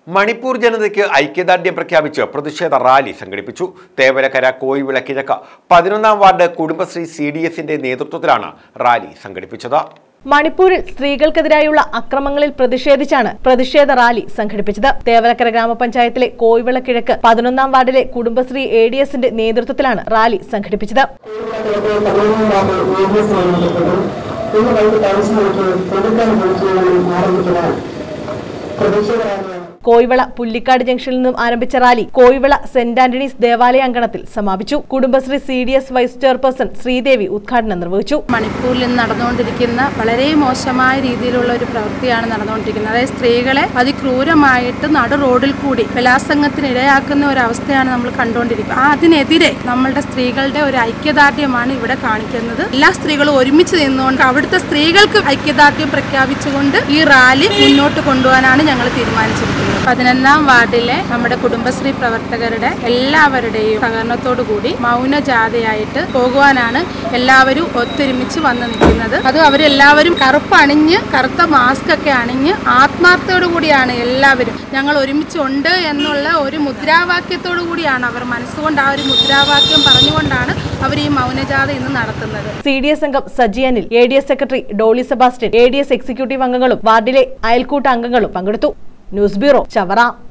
മണിപ്പൂർ ജനതയ്ക്ക് ഐക്യദാർഢ്യം പ്രഖ്യാപിച്ച് പ്രതിഷേധ റാലി സംഘടിപ്പിച്ചു തേവരക്കര കോയിവിള കിഴക്ക് പതിനൊന്നാം വാർഡ് കുടുംബശ്രീ സി ഡി എസിന്റെ നേതൃത്വത്തിലാണ് റാലി സംഘടിപ്പിച്ചത് മണിപ്പൂരിൽ സ്ത്രീകൾക്കെതിരായുള്ള അക്രമങ്ങളിൽ പ്രതിഷേധിച്ചാണ് പ്രതിഷേധ റാലി സംഘടിപ്പിച്ചത് തേവലക്കര ഗ്രാമപഞ്ചായത്തിലെ കോയിവിള കിഴക്ക് പതിനൊന്നാം വാർഡിലെ കുടുംബശ്രീ എ ഡി എസിന്റെ നേതൃത്വത്തിലാണ് റാലി സംഘടിപ്പിച്ചത് ഇന്ന് വൈകിട്ട് അഞ്ച് മണിക്ക് കൊടുക്കാൻ വിളിക്കുകയും ആരംഭിക്കുന്നത് പ്രതിഷേധ കോയിവിള പുല്ലിക്കാട് ജംഗ്ഷനിൽ നിന്നും ആരംഭിച്ച റാലി കോയിവിള സെന്റ് ആന്റണീസ് ദേവാലയ അങ്കണത്തിൽ സമാപിച്ചു Kudumbashree C D S vice chairperson Sreedevi ഉദ്ഘാടനം നിർവഹിച്ചു മണിപ്പൂരിൽ നിന്ന് നടന്നുകൊണ്ടിരിക്കുന്ന വളരെ മോശമായ രീതിയിലുള്ള ഒരു പ്രവൃത്തിയാണ് നടന്നുകൊണ്ടിരിക്കുന്നത് അതായത് സ്ത്രീകളെ അതിക്രൂരമായിട്ട് നടു റോഡിൽ കൂടി ബലാസംഗത്തിന് ഇടയാക്കുന്ന ഒരു അവസ്ഥയാണ് നമ്മൾ കണ്ടുകൊണ്ടിരിക്കുന്നത് അതിനെതിരെ നമ്മളുടെ സ്ത്രീകളുടെ ഒരു ഐക്യദാർഢ്യമാണ് ഇവിടെ കാണിക്കുന്നത് എല്ലാ സ്ത്രീകളും ഒരുമിച്ച് നിന്നുകൊണ്ട് അവിടുത്തെ സ്ത്രീകൾക്ക് ഐക്യദാർഢ്യം പ്രഖ്യാപിച്ചുകൊണ്ട് ഈ റാലി മുന്നോട്ട് കൊണ്ടുപോകാനാണ് ഞങ്ങൾ തീരുമാനിച്ചിരിക്കുന്നത് പതിനൊന്നാം വാർഡിലെ നമ്മുടെ കുടുംബശ്രീ പ്രവർത്തകരുടെ എല്ലാവരുടെയും സഹകരണത്തോടു കൂടി മൗനജാഥയായിട്ട് പോകുവാനാണ് എല്ലാവരും ഒത്തൊരുമിച്ച് വന്ന് നിൽക്കുന്നത് അത് അവരെല്ലാവരും കറുപ്പ് അണിഞ്ഞ് കറുത്ത മാസ്ക് ഒക്കെ അണിഞ്ഞ് ആത്മാർത്ഥത്തോടു കൂടിയാണ് എല്ലാവരും ഞങ്ങൾ ഒരുമിച്ചുണ്ട് എന്നുള്ള ഒരു മുദ്രാവാക്യത്തോടു കൂടിയാണ് അവർ മനസ്സുകൊണ്ട് ആ ഒരു മുദ്രാവാക്യം പറഞ്ഞുകൊണ്ടാണ് അവർ ഈ മൗനജാഥ ഇന്ന് നടത്തുന്നത് സി ഡി എസ് അംഗം Saji Anil A D S secretary Dolly Sebastian A D S executive അംഗങ്ങളും വാർഡിലെ അയൽക്കൂട്ട അംഗങ്ങളും പങ്കെടുത്തു ന്യൂസ് ബ്യൂറോ ചവറ